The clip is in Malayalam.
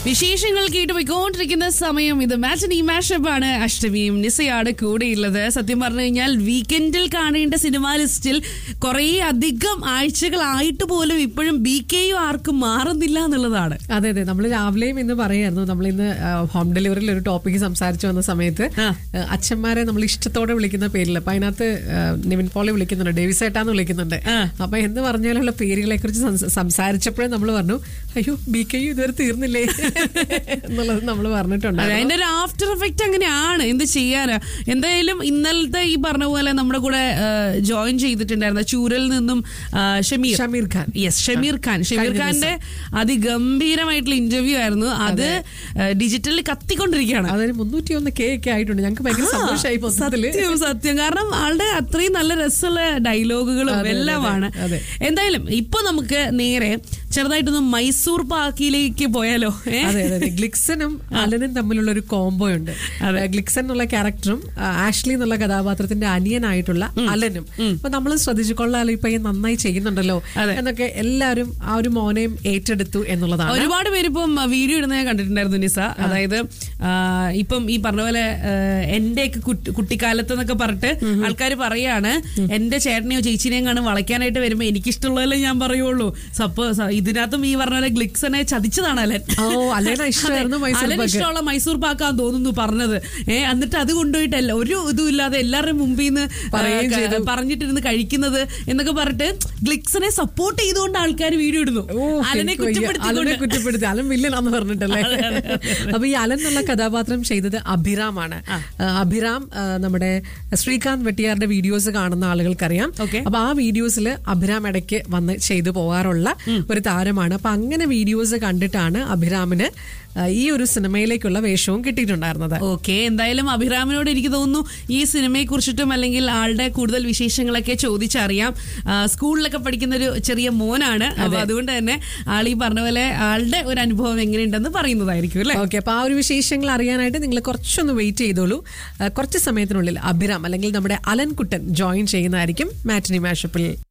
വിശേഷങ്ങൾ കേട്ട് പോയിക്കൊണ്ടിരിക്കുന്ന സമയം ഇത് മാറ്റനി മാഷപ്പ് ആണ് അഷ്ടമിയും നിസയാണ് കൂടെയുള്ളത് സത്യം പറഞ്ഞു കഴിഞ്ഞാൽ വീക്കെൻഡിൽ കാണേണ്ട സിനിമാ ലിസ്റ്റിൽ കുറേ അധികം ആഴ്ചകളായിട്ട് പോലും ഇപ്പോഴും ബി കെയും ആർക്കും മാറുന്നില്ല എന്നുള്ളതാണ് അതെ അതെ നമ്മൾ രാവിലെയും ഇന്ന് പറയായിരുന്നു നമ്മൾ ഇന്ന് ഹോം ഡെലിവറിയിൽ ഒരു ടോപ്പിക് സംസാരിച്ചു വന്ന സമയത്ത് ആ. ആ, അച്ഛന്മാരെ നമ്മൾ ഇഷ്ടത്തോടെ വിളിക്കുന്ന പേരിൽ അപ്പൊ അതിനകത്ത് ആ, നിവിൻ പോളി വിളിക്കുന്നുണ്ട് ഡേവിസ് ഏട്ടാന്ന് വിളിക്കുന്നുണ്ട് ആ. അപ്പൊ എന്ന് പറഞ്ഞാലുള്ള പേരുകളെ കുറിച്ച് സംസാരിച്ചപ്പോഴേ നമ്മൾ പറഞ്ഞു അയ്യോ ബി കെ ഇതുവരെ തീർന്നില്ലേ എന്നുള്ളത് നമ്മൾ പറഞ്ഞിട്ടുണ്ട് അതെ, അതിന്റെ ഒരു ആഫ്റ്റർ എഫക്റ്റ് അങ്ങനെയാണ് എന്ത് ചെയ്യാനാ എന്തായാലും ഇന്നലത്തെ ഈ പറഞ്ഞ പോലെ നമ്മുടെ കൂടെ ജോയിൻ ചെയ്തിട്ടുണ്ടായിരുന്ന ചൂരൽ നിന്നും ആ, ഷമീർ ഷമീർ ഖാൻ യെസ് ഷമീർ ഖാൻ ഷമീർ ഖാന്റെ അതിഗംഭീരമായിട്ടുള്ള ഇന്റർവ്യൂ ആയിരുന്നു അത് ഡിജിറ്റലിൽ കത്തിക്കൊണ്ടിരിക്കുകയാണ് അതൊരു മുന്നൂറ്റി ഒന്ന് കെ ഒക്കെ ആയിട്ടുണ്ട് ഞങ്ങൾക്ക് ഭയങ്കര സന്തോഷമായി മൊത്തത്തില് സത്യം സത്യം കാരണം ആളുടെ അത്രയും നല്ല രസമുള്ള ഡയലോഗുകളും അതെ, അതെ, എല്ലാമാണ് അതെ. എന്തായാലും ഇപ്പൊ നമുക്ക് നേരെ ചെറുതായിട്ടൊന്ന് മൈസൂർ പാക്കിലേക്ക് പോയാലോ ഏ? അതെ അതെ അതെ ഗ്ലിക്സനും അലനും തമ്മിലുള്ള ഒരു കോംബോ ഉണ്ട് ഗ്ലിക്സൺ എന്നുള്ള ക്യാരക്ടറും ആ, ആഷ്ലി എന്നുള്ള കഥാപാത്രത്തിന്റെ അനിയനായിട്ടുള്ള അലനും അപ്പൊ നമ്മൾ ശ്രദ്ധിച്ചു കൊള്ളാലോ ഇപ്പൊ ഈ നന്നായി ചെയ്യുന്നുണ്ടല്ലോ അതെ. എന്നൊക്കെ എല്ലാവരും ആ ഒരു മോനെയും ഏറ്റെടുത്തു എന്നുള്ളതാണ് ഒരുപാട് പേര് ഇപ്പം വീഡിയോ ഇടുന്ന ഞാൻ കണ്ടിട്ടുണ്ടായിരുന്നു നിസ അതായത് ആ, ഇപ്പം ഈ പറഞ്ഞ പോലെ എന്റെയൊക്കെ കുട്ടി- കുട്ടിക്കാലത്ത് എന്നൊക്കെ പറഞ്ഞിട്ട് ആൾക്കാർ പറയാണ് എന്റെ ചേട്ടനെയോ ചേച്ചിനെയോ കാണും വളയ്ക്കാനായിട്ട് വരുമ്പോ എനിക്കിഷ്ടമുള്ളതല്ലേ ഞാൻ പറയുള്ളൂ സപ്പോ ഇതിനകത്തും ഈ പറഞ്ഞ പോലെ ഗ്ലിക്സനെ ചതിച്ചതാണ് അലൻ ഓ അലേന ഇഷ്ടമായിരുന്നു അതെ, മൈസൂർ അലന് പാക്ക് ഇഷ്ടമുള്ള മൈസൂർ പാക്കാൻ തോന്നുന്നു പറഞ്ഞത് ഏ എന്നിട്ട് അത് കൊണ്ടുപോയിട്ടല്ല ഒരു ഇതും ഇല്ലാതെ എല്ലാവരുടെയും മുമ്പിൽ നിന്ന് പറയുകയും ചെയ്തു. പറഞ്ഞിട്ടിരുന്ന് കഴിക്കുന്നത് എന്നൊക്കെ പറഞ്ഞിട്ട് ഗ്ലിക്സനെ സപ്പോർട്ട് ചെയ്തുകൊണ്ട് ആൾക്കാർ വീഡിയോ ഇടുന്നു ഓ, അലനെ എനിക്ക് വയ്യ. അലനെ കുറ്റപ്പെടുത്തിക്കൊണ്ട് കുറ്റപ്പെടുത്തി അലൻ വില്ലനാന്ന് പറഞ്ഞിട്ടല്ലേ അപ്പൊ ഈ അലൻ എന്നുള്ള കഥാപാത്രം ചെയ്തത് അഭിറാമാണ് ആ, അഭിറാം ആ, നമ്മുടെ ശ്രീകാന്ത് വെട്ടിയാറിന്റെ വീഡിയോസ് കാണുന്ന ആളുകൾക്കറിയാം Okay. അപ്പൊ ആ വീഡിയോസിൽ അഭിറാം ഇടയ്ക്ക് വന്ന് ചെയ്തു പോകാറുള്ള ഒരു താരമാണ് അപ്പൊ അങ്ങനെ വീഡിയോസ് കണ്ടിട്ടാണ് അഭിറാമിന് ആ, ഈ ഒരു സിനിമയിലേക്കുള്ള വേഷവും കിട്ടിയിട്ടുണ്ടായിരുന്നത് ഓക്കെ എന്തായാലും അഭിരാമിനോട് എനിക്ക് തോന്നുന്നു ഈ സിനിമയെ കുറിച്ചിട്ടും അല്ലെങ്കിൽ ആളുടെ കൂടുതൽ വിശേഷങ്ങളൊക്കെ ചോദിച്ചറിയാം ആ, സ്കൂളിലൊക്കെ പഠിക്കുന്ന ഒരു ചെറിയ മോനാണ് അപ്പൊ അതുകൊണ്ട് തന്നെ ആൾ ഈ പറഞ്ഞ പോലെ ആളുടെ ഒരു അനുഭവം എങ്ങനെയുണ്ടെന്ന് പറയുന്നതായിരിക്കും അല്ലെ ഓക്കെ അപ്പൊ ആ ഒരു വിശേഷങ്ങൾ അറിയാനായിട്ട് നിങ്ങൾ കുറച്ചൊന്ന് വെയിറ്റ് ചെയ്തോളൂ ആ, കുറച്ച് സമയത്തിനുള്ളിൽ അഭിറാം അല്ലെങ്കിൽ നമ്മുടെ അലൻകുട്ടൻ ജോയിൻ ചെയ്യുന്നതായിരിക്കും മാറ്റിനി മാഷപ്പിൽ